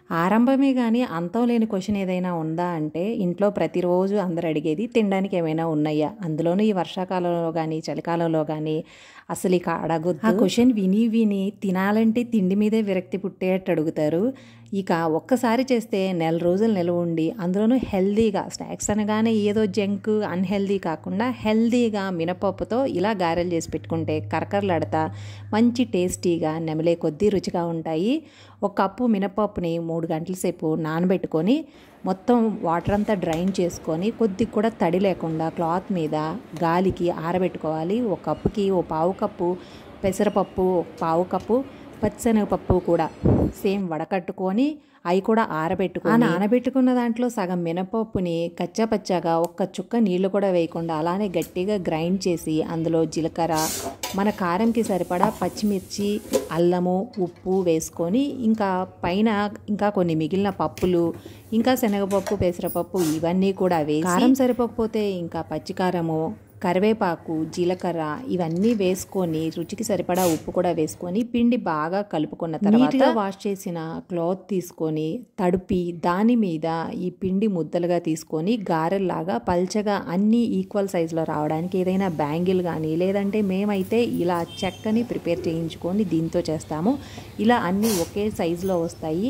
ఆరంభమే కానీ అంతం లేని క్వశ్చన్ ఏదైనా ఉందా అంటే ఇంట్లో ప్రతిరోజు అందరు అడిగేది తినడానికి ఏమైనా ఉన్నాయా అందులోనూ ఈ వర్షాకాలంలో కానీ చలికాలంలో కానీ అసలు ఇక అడగొద్దు ఆ క్వశ్చన్ విని విని తినాలంటే తిండి మీదే విరక్తి పుట్టేట్టు అడుగుతారు ఇక ఒక్కసారి చేస్తే నెల రోజులు నిలవ ఉండి అందులోనూ హెల్దీగా స్నాక్స్ అనగానే ఏదో జంక్ అన్హెల్దీ కాకుండా హెల్దీగా మినపప్పుతో ఇలా గారెలు చేసి పెట్టుకుంటే కరకరలాడతా మంచి టేస్టీగా నెమలే కొద్దీ రుచిగా ఉంటాయి ఒక కప్పు మినపప్పుని మూడు గంటల సేపు నానబెట్టుకొని మొత్తం వాటర్ అంతా డ్రైన్ చేసుకొని కొద్దిగా కూడా తడి లేకుండా క్లాత్ మీద గాలికి ఆరబెట్టుకోవాలి ఒక కప్పుకి ఓ పావు కప్పు పెసరపప్పు పావు కప్పు పచ్చనగపప్పు కూడా సేమ్ వడకట్టుకొని అవి కూడా ఆరబెట్టుకొని ఆ నానబెట్టుకున్న దాంట్లో సగం మినపప్పుని కచ్చాపచ్చాగా ఒక్క చుక్క నీళ్లు కూడా వేయకుండా అలానే గట్టిగా గ్రైండ్ చేసి అందులో జీలకర్ర మన కారంకి సరిపడా పచ్చిమిర్చి అల్లము ఉప్పు వేసుకొని ఇంకా పైన ఇంకా కొన్ని మిగిలిన పప్పులు ఇంకా శనగపప్పు పెసరపప్పు ఇవన్నీ కూడా వేసి కారం సరిపోకపోతే ఇంకా పచ్చికారము కరివేపాకు జీలకర్ర ఇవన్నీ వేసుకొని రుచికి సరిపడా ఉప్పు కూడా వేసుకొని పిండి బాగా కలుపుకున్న తర్వాత వాష్ చేసిన క్లాత్ తీసుకొని తడిపి దాని మీద ఈ పిండి ముద్దలుగా తీసుకొని గారెల్లాగా పల్చగా అన్ని ఈక్వల్ సైజులో రావడానికి ఏదైనా బ్యాంగిల్ కానీ లేదంటే మేమైతే ఇలా చెక్కని ప్రిపేర్ చేయించుకొని దీంతో చేస్తాము ఇలా అన్నీ ఒకే సైజులో వస్తాయి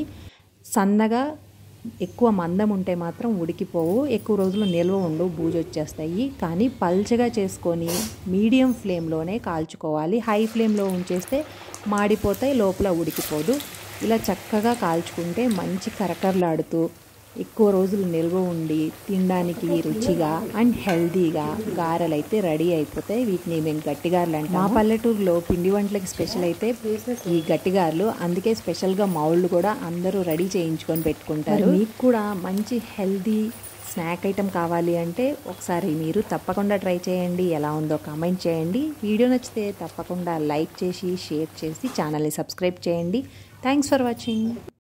సన్నగా ఎక్కువ మందం ఉంటే మాత్రం ఉడికిపోవు ఎక్కువ రోజులు నిల్వ ఉండు బూజు వచ్చేస్తాయి కానీ పల్చగా చేసుకొని మీడియం ఫ్లేమ్లోనే కాల్చుకోవాలి హై ఫ్లేమ్లో ఉంచేస్తే మాడిపోతాయి లోపల ఉడికిపోదు ఇలా చక్కగా కాల్చుకుంటే మంచి కరకరలాడుతూ ఎక్కువ రోజులు నిల్వ ఉండి తినడానికి రుచిగా అండ్ హెల్తీగా గారెలు అయితే రెడీ అయిపోతాయి వీటిని మేము గట్టిగారెలు అంటే మా పల్లెటూరులో పిండి వంటలకి స్పెషల్ అయితే ఈ గట్టిగారెలు అందుకే స్పెషల్గా మౌళ్ళు కూడా అందరూ రెడీ చేయించుకొని పెట్టుకుంటారు మీకు కూడా మంచి హెల్దీ స్నాక్ ఐటెం కావాలి అంటే ఒకసారి మీరు తప్పకుండా ట్రై చేయండి ఎలా ఉందో కామెంట్ చేయండి వీడియో నచ్చితే తప్పకుండా లైక్ చేసి షేర్ చేసి ఛానల్ని సబ్స్క్రైబ్ చేయండి థ్యాంక్స్ ఫర్ వాచింగ్